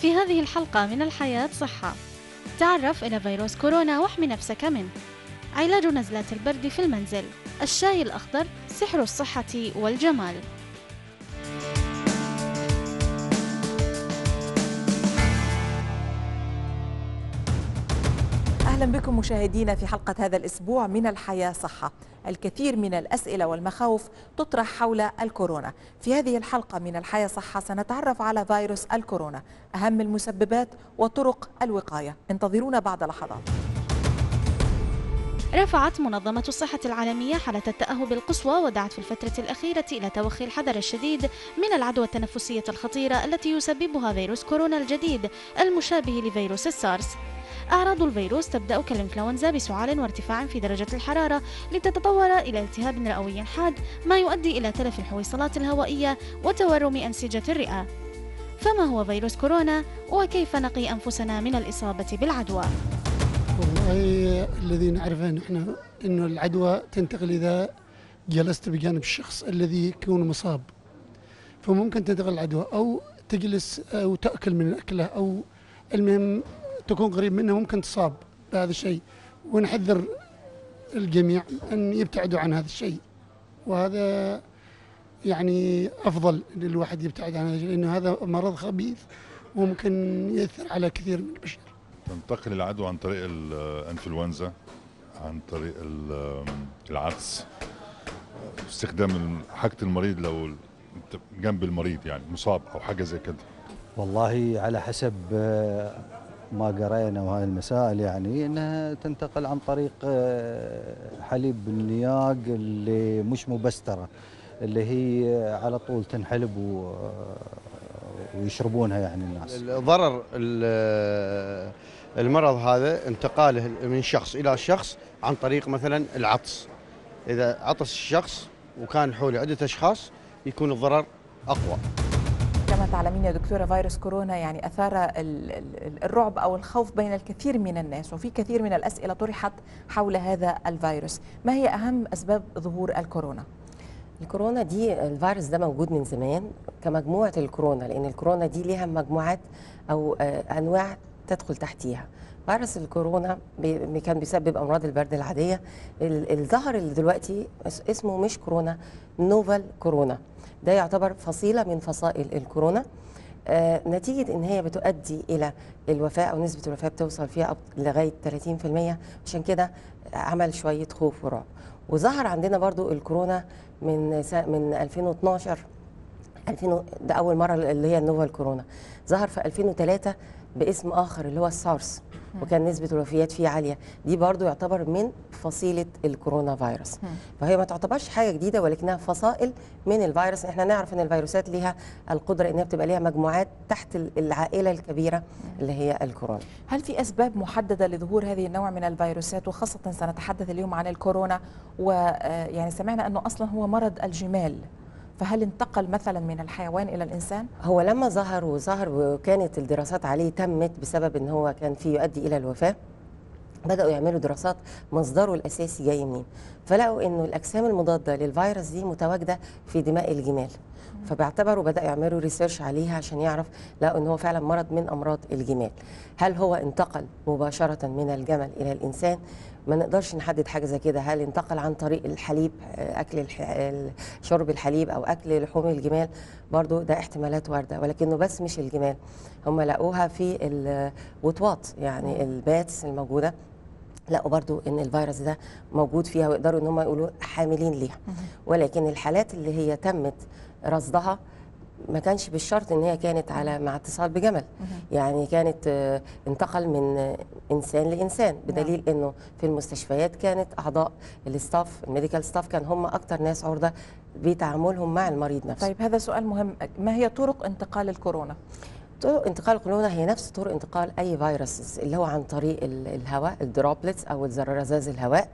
في هذه الحلقة من الحياة صحة تعرف إلى فيروس كورونا واحمي نفسك منه علاج نزلات البرد في المنزل الشاي الأخضر سحر الصحة والجمال أهلا بكم مشاهدينا في حلقة هذا الأسبوع من الحياة صحة الكثير من الأسئلة والمخاوف تطرح حول الكورونا في هذه الحلقة من الحياة صحة سنتعرف على فيروس الكورونا أهم المسببات وطرق الوقاية انتظرونا بعد لحظات رفعت منظمة الصحة العالمية حالة التأهب القصوى ودعت في الفترة الأخيرة إلى توخي الحذر الشديد من العدوى التنفسية الخطيرة التي يسببها فيروس كورونا الجديد المشابه لفيروس السارس أعراض الفيروس تبدأ كالإنفلونزا بسعال وارتفاع في درجة الحرارة لتتطور إلى التهاب رئوي حاد ما يؤدي إلى تلف الحويصلات الهوائية وتورم أنسجة الرئة فما هو فيروس كورونا وكيف نقي أنفسنا من الإصابة بالعدوى؟ والله الذي نعرفه نحن انه العدوى تنتقل اذا جلست بجانب الشخص الذي يكون مصاب فممكن تنتقل العدوى او تجلس او تاكل من اكله او المهم تكون قريب منه ممكن تصاب بهذا الشيء ونحذر الجميع ان يبتعدوا عن هذا الشيء وهذا يعني افضل ان الواحد يبتعد عن هذا الشيء لانه هذا مرض خبيث وممكن ياثر على كثير من البشر تنتقل العدوى عن طريق الانفلونزا عن طريق ال- العطس استخدام حاجة المريض لو انت جنب المريض يعني مصاب او حاجة زي كده والله على حسب آه، ما قرينا وهاي المسائل يعني انها تنتقل عن طريق آه، حليب النياق اللي مش مبستره اللي هي على طول تنحلب و- آه، ويشربونها يعني الناس الضرر ال- المرض هذا انتقاله من شخص الى شخص عن طريق مثلا العطس اذا عطس الشخص وكان حوله عده اشخاص يكون الضرر اقوى كما تعلمين يا دكتورة فيروس كورونا يعني أثار ال- ال- الرعب أو الخوف بين الكثير من الناس وفي كثير من الأسئلة طرحت حول هذا الفيروس ما هي أهم أسباب ظهور الكورونا؟ الكورونا دي الفيروس ده موجود من زمان كمجموعة الكورونا لأن الكورونا دي ليها مجموعات أو آه، أنواع تدخل تحتيها فيروس الكورونا بي كان بيسبب أمراض البرد العادية ال- الظهر اللي دلوقتي اس- اسمه مش كورونا نوفال كورونا ده يعتبر فصيلة من فصائل الكورونا آه، نتيجة إن هي بتؤدي إلى الوفاة أو نسبة الوفاة بتوصل فيها أب- لغاية 30% عشان كده عمل شوية خوف ورعب وظهر عندنا برضو الكورونا من سا- من 2012 2000 و- ده اول مره اللي هي النوفال كورونا ظهر في 2003 باسم اخر اللي هو السارس وكان نسبه الوفيات فيه عاليه دي برضو يعتبر من فصيله الكورونا فيروس فهي ما تعتبرش حاجه جديده ولكنها فصائل من الفيروس احنا نعرف ان الفيروسات ليها القدره انها بتبقى ليها مجموعات تحت ال- العائله الكبيره اللي هي الكورونا هل في أسباب محددة لظهور هذه النوع من الفيروسات وخاصة سنتحدث اليوم عن الكورونا ويعني سمعنا أنه أصلا هو مرض الجمال فهل انتقل مثلا من الحيوان إلى الإنسان؟ هو لما ظهر وظهر وكانت الدراسات عليه تمت بسبب ان هو كان فيه يؤدي الى الوفاه بداوا يعملوا دراسات مصدره الاساسي جاي منين فلقوا انه الاجسام المضاده للفيروس دي متواجده في دماء الجمال فبيعتبروا بداوا يعملوا ريسيرش عليها عشان يعرف لقوا ان هو فعلا مرض من امراض الجمال هل هو انتقل مباشره من الجمل الى الانسان ما نقدرش نحدد حاجه زي كده هل انتقل عن طريق الحليب آه، اكل الح... ال- شرب الحليب او اكل لحوم الجمال برضو ده احتمالات وارده ولكنه بس مش الجمال هم لقوها في الوطواط يعني الباتس الموجوده لقوا برضو ان الفيروس ده موجود فيها ويقدروا ان هم يقولوا حاملين ليها ولكن الحالات اللي هي تمت رصدها ما كانش بالشرط ان هي كانت على مع اتصال بجمل يعني كانت آه، انتقل من آه، انسان لانسان بدليل انه في المستشفيات كانت اعضاء الاستاف الميديكال ستاف كان هم اكتر ناس عرضه بتعاملهم مع المريض نفسه طيب هذا سؤال مهم ما هي طرق انتقال الكورونا؟ طرق انتقال الكورونا هي نفس طرق انتقال اي فيروس اللي هو عن طريق ال- الهواء الدروبلتس او الزرازاز الهواء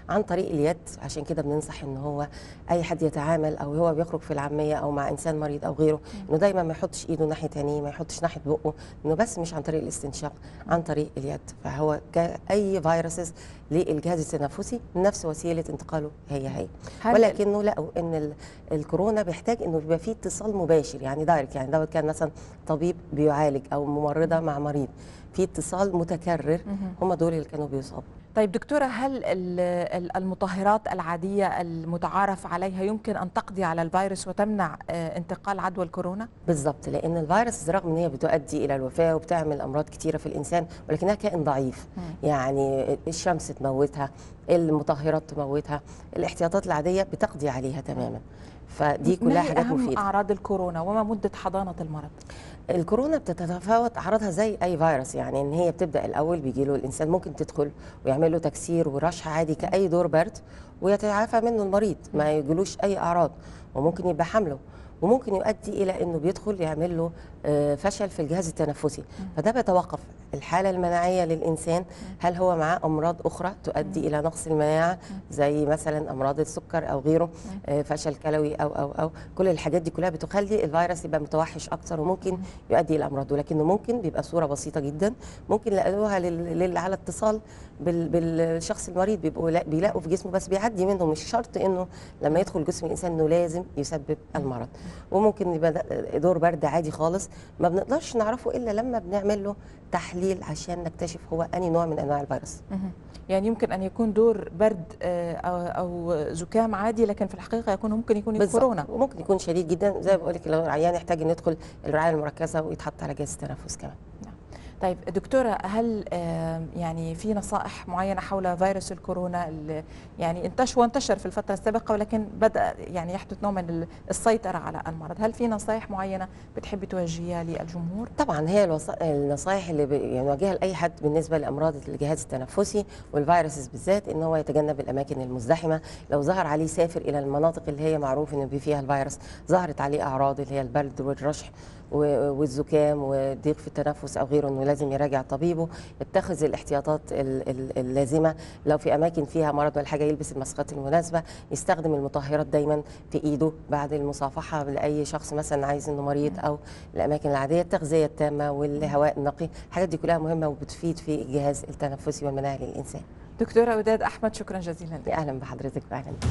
عن طريق اليد عشان كده بننصح ان هو اي حد يتعامل او هو بيخرج في العاميه او مع انسان مريض او غيره انه دايما ما يحطش ايده ناحيه عينيه ما يحطش ناحيه بقه انه بس مش عن طريق الاستنشاق عن طريق اليد فهو كاي فيروسز للجهاز التنفسي نفس وسيله انتقاله هي هي هل- ولكنه لقوا ان ال- الكورونا بيحتاج انه يبقى فيه اتصال مباشر يعني دايركت يعني دوت كان مثلا طبيب بيعالج او ممرضه مع مريض في اتصال متكرر هم دول اللي كانوا بيصابوا طيب دكتورة هل ال- ال- المطهرات العادية المتعارف عليها يمكن أن تقضي على الفيروس وتمنع آه، انتقال عدوى الكورونا؟ بالظبط لان الفيروس رغم ان هي بتؤدي الى الوفاه وبتعمل امراض كتيره في الانسان ولكنها كائن ضعيف يعني الشمس تموتها المطهرات تموتها الاحتياطات العاديه بتقضي عليها تماما فدي ما كلها هي حاجات أهم مفيده أعراض الكورونا وما مدة حضانة المرض؟ الكورونا بتتفاوت اعراضها زي اي فيروس يعني ان هي بتبدا الاول بيجي له الانسان ممكن تدخل ويعمل له تكسير ورشح عادي كاي دور برد ويتعافى منه المريض ما يجيلوش اي اعراض وممكن يبقى حمله وممكن يؤدي الى انه بيدخل يعمل له آه، فشل في الجهاز التنفسي فده بيتوقف الحاله المناعيه للانسان هل هو معاه امراض اخرى تؤدي الى نقص المناعه زي مثلا امراض السكر او غيره آه، فشل كلوي او او او كل الحاجات دي كلها بتخلي الفيروس يبقى متوحش اكتر وممكن يؤدي الى امراض ولكنه ممكن بيبقى صوره بسيطه جدا ممكن يلاقوها لل- لل- على اتصال بال- بالشخص المريض بيبقوا لا- بيلاقوا في جسمه بس بيعدي منه مش شرط انه لما يدخل جسم الانسان انه لازم يسبب المرض وممكن يبقى ده دور برد عادي خالص ما بنقدرش نعرفه الا لما بنعمل له تحليل عشان نكتشف هو انهي نوع من انواع الفيروس مهم. يعني يمكن أن يكون دور برد آه، أو أو زكام عادي لكن في الحقيقة يكون ممكن يكون بالظبط. كورونا وممكن يكون شديد جدا زي ما بقول لك لو العيان يحتاج انه يدخل الرعايه المركزه ويتحط على جهاز التنفس كمان طيب دكتورة هل آه، يعني في نصائح معينة حول فيروس الكورونا اللي يعني انتشر وانتشر في الفترة السابقة ولكن بدأ يعني يحدث نوع من ال- السيطرة على المرض هل في نصائح معينة بتحبي توجهيها للجمهور؟ طبعا هي الوص... النصائح اللي ب... يعني نوجهها لاي حد بالنسبه لامراض الجهاز التنفسي والفيروسز بالذات ان هو يتجنب الاماكن المزدحمه لو ظهر عليه سافر الى المناطق اللي هي معروف ان بي فيها الفيروس ظهرت عليه اعراض اللي هي البرد والرشح و- والزكام والضيق في التنفس او غيره انه لازم يراجع طبيبه يتخذ الاحتياطات ال- ال- اللازمه لو في اماكن فيها مرض ولا حاجه يلبس الماسكات المناسبه يستخدم المطهرات دايما في ايده بعد المصافحه لاي شخص مثلا عايز انه مريض او الاماكن العاديه التغذيه التامه والهواء النقي الحاجات دي كلها مهمه وبتفيد في الجهاز التنفسي والمناعي للانسان دكتورة وداد أحمد شكرا جزيلا لك اهلا بحضرتك واهلا بك.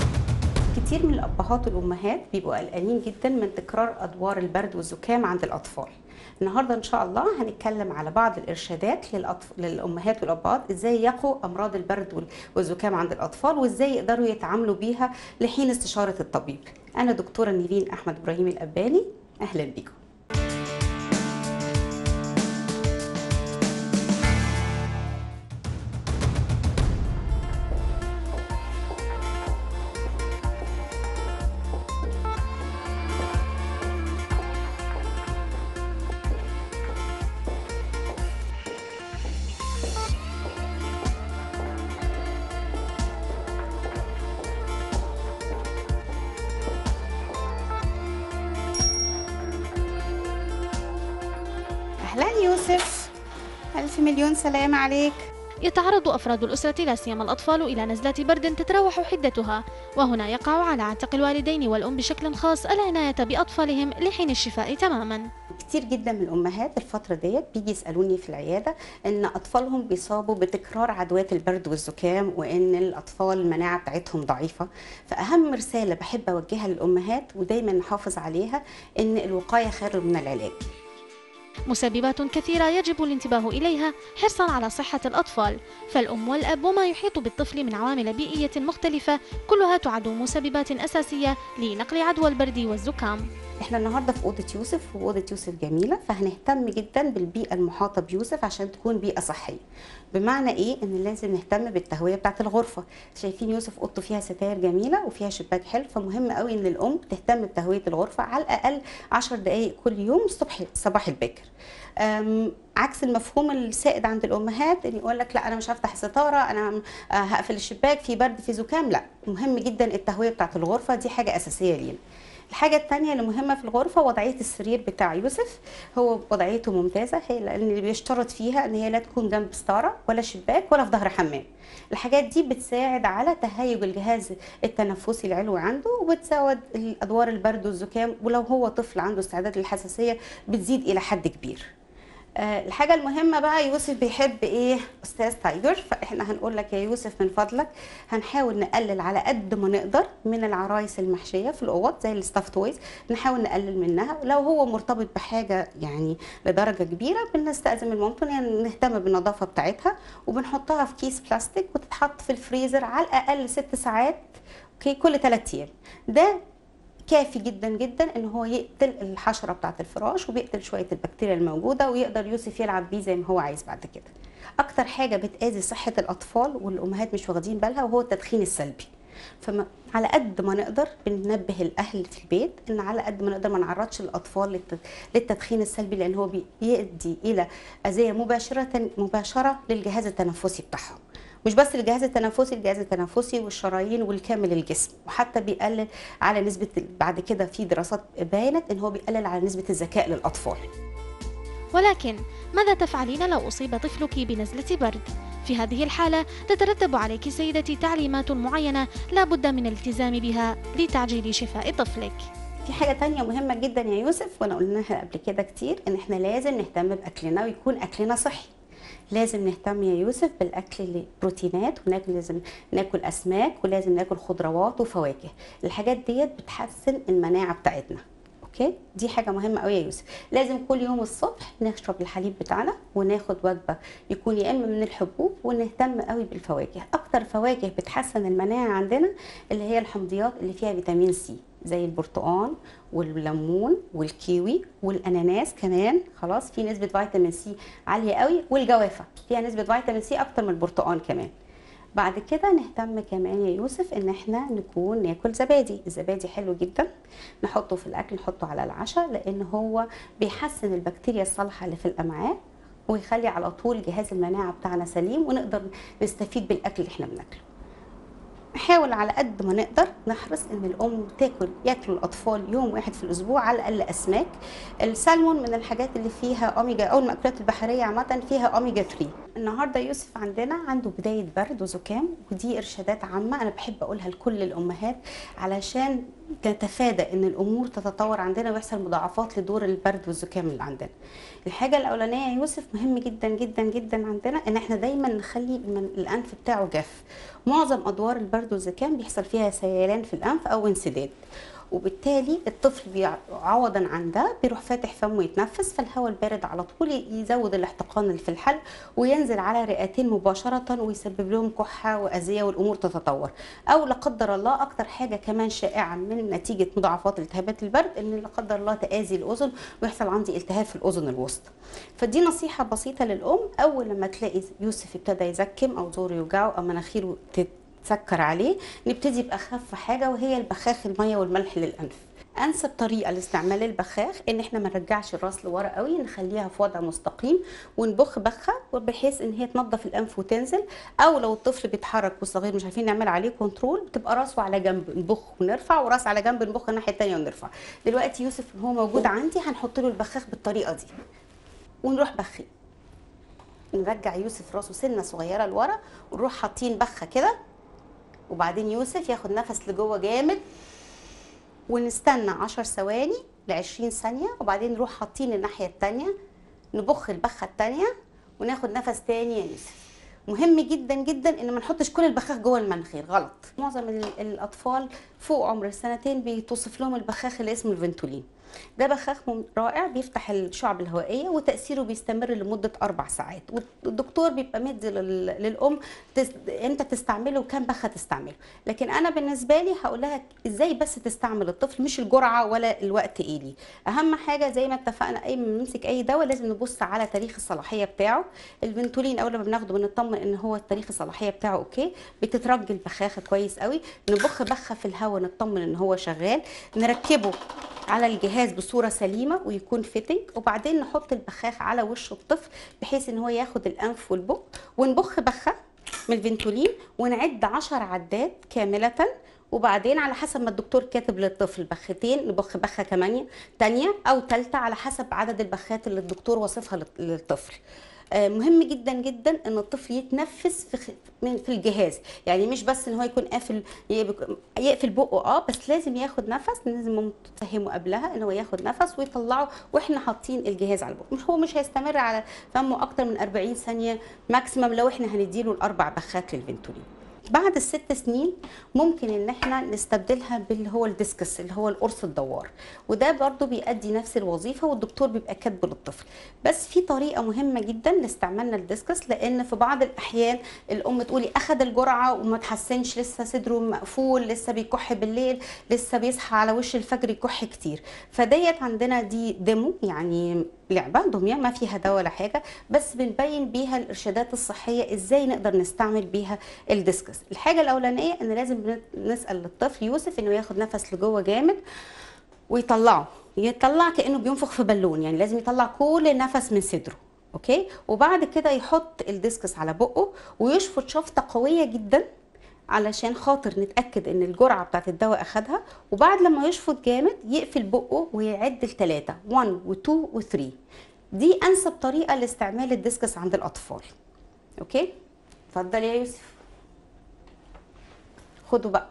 كتير من الابهات والامهات بيبقوا قلقانين جدا من تكرار ادوار البرد والزكام عند الاطفال النهارده ان شاء الله هنتكلم على بعض الارشادات للأطف... للامهات والابهات ازاي يقوا امراض البرد وال- والزكام عند الاطفال وازاي يقدروا يتعاملوا بيها لحين استشاره الطبيب انا دكتوره نيفين احمد ابراهيم الاباني اهلا بيكم اهلا يوسف الف مليون سلام عليك يتعرض أفراد الأسرة لا سيما الأطفال إلى نزلات برد تتراوح حدتها وهنا يقع على عاتق الوالدين والأم بشكل خاص العناية بأطفالهم لحين الشفاء تماما كتير جدا من الامهات الفتره ديت بيجي يسالوني في العياده ان اطفالهم بيصابوا بتكرار عدوات البرد والزكام وان الاطفال المناعه بتاعتهم ضعيفه فاهم رساله بحب اوجهها للامهات ودايما نحافظ عليها ان الوقايه خير من العلاج مسببات كثيرة يجب الانتباه إليها حرصا على صحة الأطفال فالأم والأب وما يحيط بالطفل من عوامل بيئية مختلفة كلها تعد مسببات أساسية لنقل عدوى البرد والزكام احنا النهارده في اوضه يوسف واوضه يوسف جميله فهنهتم جدا بالبيئه المحاطه بيوسف عشان تكون بيئه صحيه بمعنى ايه ان لازم نهتم بالتهويه بتاعه الغرفه شايفين يوسف اوضته فيها ستاير جميله وفيها شباك حلو فمهم قوي ان الام تهتم بتهويه الغرفه على الاقل 10 دقائق كل يوم الصبح صباح الباكر أم، عكس المفهوم السائد عند الامهات اللي يقول لك لا انا مش هفتح الستاره انا آه، هقفل الشباك في برد في زكام لا مهم جدا التهويه بتاعه الغرفه دي حاجه اساسيه لينا الحاجه الثانيه اللي مهمه في الغرفه وضعيه السرير بتاع يوسف هو وضعيته ممتازه هي لان اللي بيشترط فيها ان هي لا تكون جنب ستاره ولا شباك ولا في ظهر حمام الحاجات دي بتساعد على تهيج الجهاز التنفسي العلوي عنده وبتزود ادوار البرد والزكام ولو هو طفل عنده استعداد للحساسيه بتزيد الى حد كبير آه، الحاجة المهمة بقى يوسف بيحب ايه استاذ تايجر فاحنا هنقول لك يا يوسف من فضلك هنحاول نقلل على قد ما نقدر من العرايس المحشية في الاوض زي الستاف تويز نحاول نقلل منها لو هو مرتبط بحاجة يعني لدرجة كبيرة بنستأذن من مامته يعني نهتم بالنظافة بتاعتها وبنحطها في كيس بلاستيك وتتحط في الفريزر على الاقل ست ساعات اوكي كل ثلاث ايام ده كافي جدا جدا ان هو يقتل الحشره بتاعه الفراش وبيقتل شويه البكتيريا الموجوده ويقدر يوسف يلعب بيه زي ما هو عايز بعد كده اكتر حاجه بتاذي صحه الاطفال والامهات مش واخدين بالها وهو التدخين السلبي فعلى قد ما نقدر بننبه الاهل في البيت ان على قد ما نقدر ما نعرضش الاطفال للت- للتدخين السلبي لان هو بيؤدي الى اذيه مباشره مباشره للجهاز التنفسي بتاعهم مش بس الجهاز التنفسي الجهاز التنفسي والشرايين والكامل الجسم وحتى بيقلل على نسبه بعد كده في دراسات بينت ان هو بيقلل على نسبه الذكاء للاطفال ولكن ماذا تفعلين لو أصيب طفلك بنزلة برد؟ في هذه الحالة تترتب عليك سيدتي تعليمات معينة لا بد من الالتزام بها لتعجيل شفاء طفلك في حاجة تانية مهمة جدا يا يوسف وانا قلناها قبل كده كتير ان احنا لازم نهتم باكلنا ويكون اكلنا صحي لازم نهتم يا يوسف بالاكل اللي بروتينات وناكل لازم ناكل اسماك ولازم ناكل خضروات وفواكه الحاجات ديت بتحسن المناعه بتاعتنا اوكي دي حاجه مهمه قوي يا يوسف لازم كل يوم الصبح نشرب الحليب بتاعنا وناخد وجبه يكون يا اما من الحبوب ونهتم قوي بالفواكه اكتر فواكه بتحسن المناعه عندنا اللي هي الحمضيات اللي فيها فيتامين سي زي البرتقال والليمون والكيوي والاناناس كمان خلاص في نسبه فيتامين سي عاليه قوي والجوافه فيها نسبه فيتامين سي اكتر من البرتقال كمان بعد كده نهتم كمان يا يوسف ان احنا نكون ناكل زبادي الزبادي حلو جدا نحطه في الاكل نحطه على العشاء لان هو بيحسن البكتيريا الصالحه اللي في الامعاء ويخلي على طول جهاز المناعه بتاعنا سليم ونقدر نستفيد بالاكل اللي احنا بناكله نحاول على قد ما نقدر نحرص ان الام تاكل ياكلوا الاطفال يوم واحد في الاسبوع على الاقل اسماك السلمون من الحاجات اللي فيها اوميجا او المأكولات البحريه عامه فيها اوميجا 3 النهارده يوسف عندنا عنده بدايه برد وزكام ودي ارشادات عامه انا بحب اقولها لكل الامهات علشان نتفادى ان الامور تتطور عندنا ويحصل مضاعفات لدور البرد والزكام اللي عندنا الحاجه الاولانيه يا يوسف مهم جدا جدا جدا عندنا ان احنا دايما نخلي المن- الانف بتاعه جاف معظم ادوار البرد والزكام بيحصل فيها سيلان في الانف او انسداد وبالتالي الطفل بيع- عوضا عن ده بيروح فاتح فمه يتنفس فالهواء البارد على طول يزود الاحتقان اللي في الحلق وينزل على رئتين مباشره ويسبب لهم كحه واذيه والامور تتطور او لا قدر الله اكتر حاجه كمان شائعه من نتيجه مضاعفات التهابات البرد ان لا قدر الله تاذي الاذن ويحصل عندي التهاب في الاذن الوسطى فدي نصيحه بسيطه للام اول لما تلاقي يوسف ابتدى يزكم او زوره يوجعه او مناخيره تت تسكر عليه نبتدي باخف حاجه وهي البخاخ الميه والملح للانف انسب طريقه لاستعمال البخاخ ان احنا ما نرجعش الراس لورا قوي نخليها في وضع مستقيم ونبخ بخه بحيث ان هي تنظف الانف وتنزل او لو الطفل بيتحرك والصغير مش عارفين نعمل عليه كنترول بتبقى راسه على جنب نبخ ونرفع وراس على جنب نبخ الناحيه الثانيه ونرفع دلوقتي يوسف هو موجود عندي هنحط له البخاخ بالطريقه دي ونروح بخين نرجع يوسف راسه سنه صغيره لورا ونروح حاطين بخه كده وبعدين يوسف ياخد نفس لجوه جامد ونستنى 10 ثواني ل 20 ثانيه وبعدين نروح حاطين الناحيه الثانيه نبخ البخه الثانيه وناخد نفس تاني يا يوسف مهم جدا جدا ان ما نحطش كل البخاخ جوه المناخير غلط معظم ال- الاطفال فوق عمر السنتين بتوصف لهم البخاخ اللي اسمه الفنتولين ده بخاخ مم- رائع بيفتح الشعب الهوائيه وتاثيره بيستمر لمده اربع ساعات والدكتور بيبقى مدي لل- للام تس... امتى تستعمله وكم بخه تستعمله لكن انا بالنسبه لي هقول لها ازاي بس تستعمل الطفل مش الجرعه ولا الوقت ايه ليه اهم حاجه زي ما اتفقنا اي ما نمسك اي دواء لازم نبص على تاريخ الصلاحيه بتاعه الفنتولين اول ما بناخده بنطمن ان هو تاريخ الصلاحيه بتاعه اوكي بتترج البخاخه كويس قوي نبخ بخه في الهواء نطمن ان هو شغال نركبه على الجهاز بصوره سليمه ويكون فيتنج وبعدين نحط البخاخ على وش الطفل بحيث ان هو ياخد الانف والبق ونبخ بخه من الفنتولين ونعد 10 عدات كامله وبعدين على حسب ما الدكتور كاتب للطفل بختين نبخ بخه كمان تانية او ثالثه على حسب عدد البخات اللي الدكتور وصفها لل- للطفل آه، مهم جدا جدا ان الطفل يتنفس في خ- من- في الجهاز يعني مش بس ان هو يكون قافل يبك- يقفل بقه اه بس لازم ياخد نفس لازم ماما تفهمه قبلها ان هو ياخد نفس ويطلعه واحنا حاطين الجهاز على بقه مش هو مش هيستمر على فمه اكتر من 40 ثانيه ماكسيمم لو احنا هنديله الاربع بخات للفنتولين بعد الست سنين ممكن ان احنا نستبدلها باللي هو الديسكس اللي هو القرص الدوار وده برضو بيأدي نفس الوظيفه والدكتور بيبقى كاتبه للطفل بس في طريقه مهمه جدا لاستعمالنا الديسكس لان في بعض الاحيان الام تقولي اخذ الجرعه وما تحسنش لسه صدره مقفول لسه بيكح بالليل لسه بيصحى على وش الفجر يكح كتير فديت عندنا دي ديمو يعني لعبه دميه ما فيها دواء ولا حاجه بس بنبين بيها الارشادات الصحيه ازاي نقدر نستعمل بيها الديسكس الحاجه الاولانيه ان لازم بن- نسال للطفل يوسف انه ياخد نفس لجوه جامد ويطلعه يطلع كانه بينفخ في بالون يعني لازم يطلع كل النفس من صدره اوكي وبعد كده يحط الديسكس على بقه ويشفط شفطه قويه جدا علشان خاطر نتاكد ان الجرعه بتاعت الدواء اخدها وبعد لما يشفط جامد يقفل بقه ويعد لثلاثه 1 و2 و3 دي انسب طريقه لاستعمال الديسكس عند الاطفال اوكي اتفضل يا يوسف خدوا بقى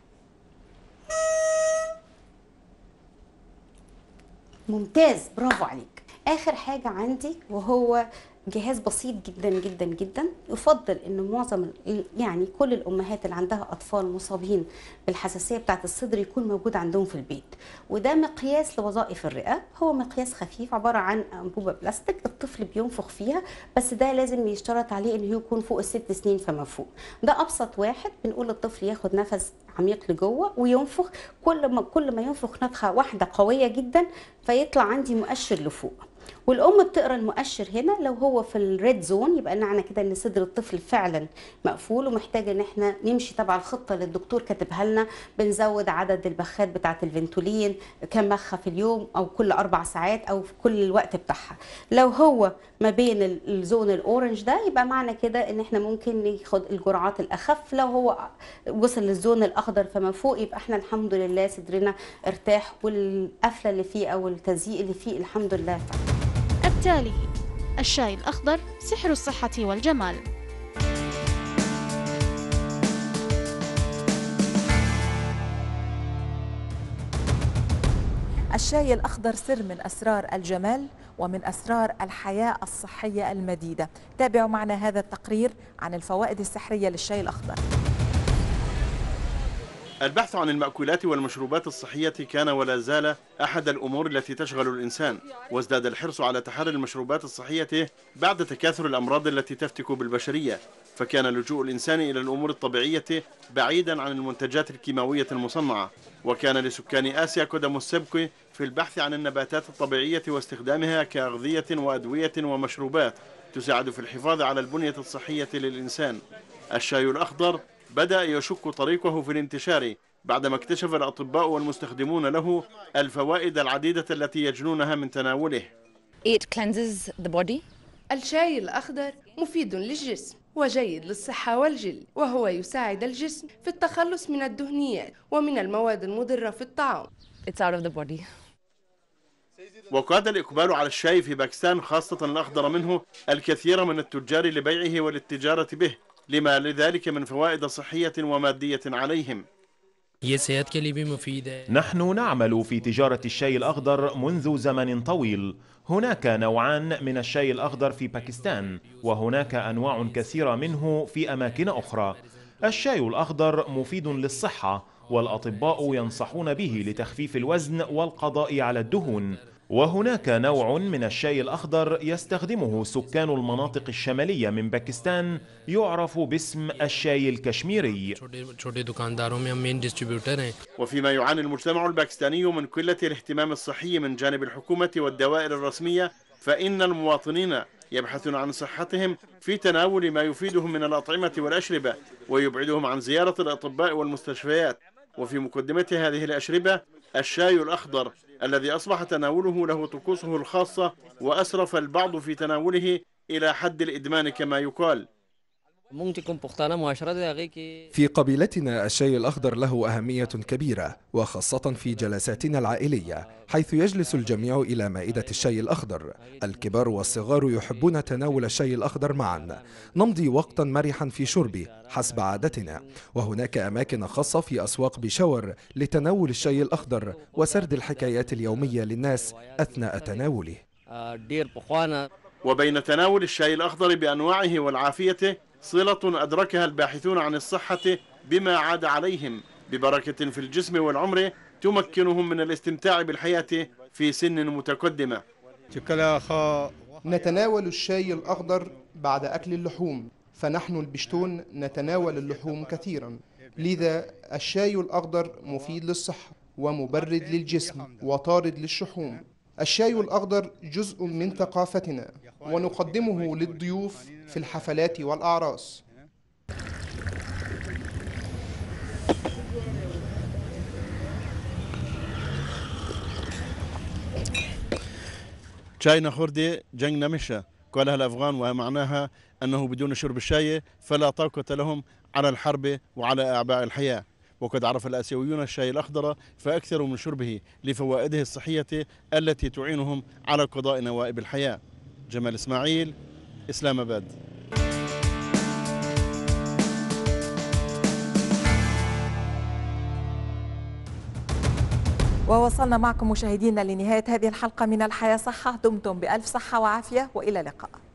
ممتاز برافو عليك اخر حاجه عندي وهو جهاز بسيط جدا جدا جدا يفضل ان معظم ال- يعني كل الامهات اللي عندها اطفال مصابين بالحساسيه بتاعه الصدر يكون موجود عندهم في البيت وده مقياس لوظائف الرئه هو مقياس خفيف عباره عن انبوبه بلاستيك الطفل بينفخ فيها بس ده لازم يشترط عليه انه يكون فوق الست سنين فما فوق ده ابسط واحد بنقول للطفل ياخد نفس عميق لجوه وينفخ كل ما كل ما ينفخ نفخه واحده قويه جدا فيطلع عندي مؤشر لفوق والام بتقرا المؤشر هنا لو هو في الريد زون يبقى معنى كده ان صدر الطفل فعلا مقفول ومحتاج ان احنا نمشي تبع الخطه اللي الدكتور كاتبها لنا بنزود عدد البخات بتاعه الفنتولين كم بخه في اليوم او كل اربع ساعات او في كل الوقت بتاعها لو هو ما بين ال- الزون الاورنج ده يبقى معنى كده ان احنا ممكن ناخد الجرعات الاخف لو هو وصل للزون الاخضر فما فوق يبقى احنا الحمد لله صدرنا ارتاح والقفله اللي فيه او التزييق اللي فيه الحمد لله فعلا. التالي الشاي الأخضر سحر الصحة والجمال الشاي الأخضر سر من أسرار الجمال ومن أسرار الحياة الصحية المديدة تابعوا معنا هذا التقرير عن الفوائد السحرية للشاي الأخضر البحث عن المأكولات والمشروبات الصحية كان ولا زال أحد الأمور التي تشغل الإنسان وازداد الحرص على تحري المشروبات الصحية بعد تكاثر الأمراض التي تفتك بالبشرية فكان لجوء الإنسان إلى الأمور الطبيعية بعيدا عن المنتجات الكيماوية المصنعة وكان لسكان آسيا قدم السبق في البحث عن النباتات الطبيعية واستخدامها كأغذية وأدوية ومشروبات تساعد في الحفاظ على البنية الصحية للإنسان الشاي الأخضر بدأ يشق طريقه في الانتشار بعدما اكتشف الأطباء والمستخدمون له الفوائد العديدة التي يجنونها من تناوله It cleanses the body. الشاي الأخضر مفيد للجسم وجيد للصحة والجلد وهو يساعد الجسم في التخلص من الدهنيات ومن المواد المضرة في الطعام It's out of the body. وقاد الإقبال على الشاي في باكستان خاصة الأخضر منه الكثير من التجار لبيعه والاتجارة به لما لذلك من فوائد صحية ومادية عليهم ये सेहत के लिए भी मुफीद है نحن نعمل في تجارة الشاي الأخضر منذ زمن طويل هناك نوعان من الشاي الأخضر في باكستان وهناك أنواع كثيرة منه في أماكن أخرى الشاي الأخضر مفيد للصحة والأطباء ينصحون به لتخفيف الوزن والقضاء على الدهون وهناك نوع من الشاي الأخضر يستخدمه سكان المناطق الشمالية من باكستان يعرف باسم الشاي الكشميري छोटे छोटे दुकानदारों में हम मेन डिस्ट्रीब्यूटर हैं وفيما يعاني المجتمع الباكستاني من قلة الاهتمام الصحي من جانب الحكومة والدوائر الرسمية فإن المواطنين يبحثون عن صحتهم في تناول ما يفيدهم من الأطعمة والأشربة ويبعدهم عن زيارة الأطباء والمستشفيات وفي مقدمة هذه الأشربة الشاي الأخضر الذي أصبح تناوله له طقوسه الخاصة وأسرف البعض في تناوله إلى حد الإدمان كما يقال في قبيلتنا الشاي الأخضر له أهمية كبيرة وخاصة في جلساتنا العائلية حيث يجلس الجميع إلى مائدة الشاي الأخضر الكبار والصغار يحبون تناول الشاي الأخضر معا نمضي وقتا مرحا في شربه حسب عادتنا وهناك أماكن خاصة في أسواق بشاور لتناول الشاي الأخضر وسرد الحكايات اليومية للناس أثناء تناوله وبين تناول الشاي الأخضر بأنواعه والعافية صلة أدركها الباحثون عن الصحة بما عاد عليهم ببركة في الجسم والعمر تمكنهم من الاستمتاع بالحياة في سن متقدمة نتناول الشاي الأخضر بعد أكل اللحوم فنحن البشتون نتناول اللحوم كثيرا لذا الشاي الأخضر مفيد للصحة ومبرد للجسم وطارد للشحوم الشاي الأخضر جزء من ثقافتنا ونقدمه للضيوف في الحفلات والأعراس شاي نخردي جنگ نمشة قالها الأفغان ومعناها أنه بدون شرب الشاي فلا طاقة لهم على الحرب وعلى أعباء الحياة وقد عرف الآسيويون الشاي الأخضر فأكثروا من شربه لفوائده الصحية التي تعينهم على قضاء نوائب الحياة جمال إسماعيل إسلام أباد ووصلنا معكم مشاهدينا لنهاية هذه الحلقة من الحياة صحة دمتم بألف صحة وعافية وإلى اللقاء